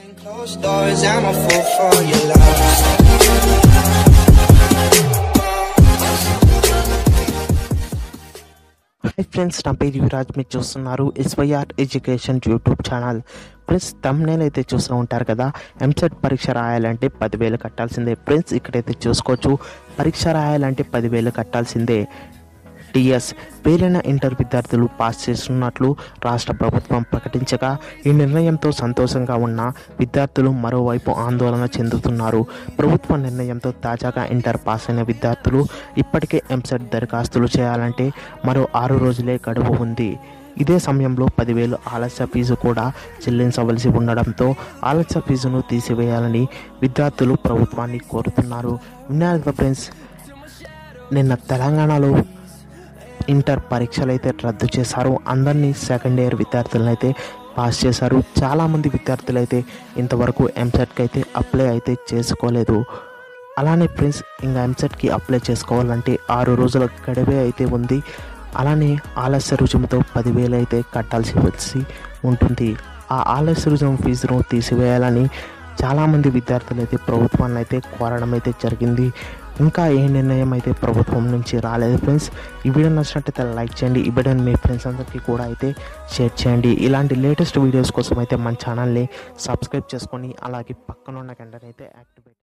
Closed doors, I'm a fool for your love. Hi friends నా పేరు యువరాజ్ మీరు చూస్తున్నారు SYR education YouTube channel friends thumbnail అయితే చూస్తూ ఉంటారు కదా ఎంసెట్ పరీక్ష రాయాలంటే పదివేలు కట్టాల్సిందే ఫ్రెండ్స్ ఇక్కడైతే చూసుకోవచ్చు పరీక్ష రాయాలంటే పదివేలు కట్టాల్సిందే టిఎస్ పేరైన ఇంటర్ విద్యార్థులు పాస్ చేస్తున్నట్లు రాష్ట్ర ప్రభుత్వం ప్రకటించగా ఈ నిర్ణయంతో సంతోషంగా ఉన్న విద్యార్థులు మరోవైపు ఆందోళన చెందుతున్నారు ప్రభుత్వ నిర్ణయంతో తాజాగా ఇంటర్ పాస్ అయిన విద్యార్థులు ఇప్పటికే ఎంసెట్ దరఖాస్తులు చేయాలంటే మరో ఆరు రోజులే గడువు ఉంది ఇదే సమయంలో పదివేలు ఆలస్య ఫీజు కూడా చెల్లించవలసి ఉండడంతో ఆలస్య ఫీజును తీసివేయాలని విద్యార్థులు ప్రభుత్వాన్ని కోరుతున్నారు విన్నారు కదా ఫ్రెండ్స్ నిన్న తెలంగాణలో ఇంటర్ పరీక్షలు అయితే రద్దు చేశారు అందరినీ సెకండ్ ఇయర్ విద్యార్థులను అయితే పాస్ చేశారు చాలామంది విద్యార్థులు అయితే ఇంతవరకు ఎంసెట్కి అయితే అప్లై అయితే చేసుకోలేదు అలానే ఫ్రెండ్స్ ఇంకా ఎంసెట్కి అప్లై చేసుకోవాలంటే ఆరు రోజుల గడువే అయితే ఉంది అలానే ఆలస్య రుజువుతో పదివేలు అయితే కట్టాల్సి వచ్చి ఉంటుంది ఆ ఆలస్య రుజువు ఫీజును తీసివేయాలని చాలామంది విద్యార్థులు అయితే ప్రభుత్వాన్ని అయితే కోరడం అయితే జరిగింది ఇంకా ఏ నిర్ణయం అయితే ప్రభుత్వం నుంచి రాలేదు ఫ్రెండ్స్ ఈ వీడియో నచ్చినట్టయితే లైక్ చేయండి ఈ వీడియోని మీ ఫ్రెండ్స్ అందరికీ కూడా అయితే షేర్ చేయండి ఇలాంటి లేటెస్ట్ వీడియోస్ కోసం అయితే మన ఛానల్ని సబ్స్క్రైబ్ చేసుకొని అలాగే పక్కన ఉన్న గంటనైతే యాక్టివేట్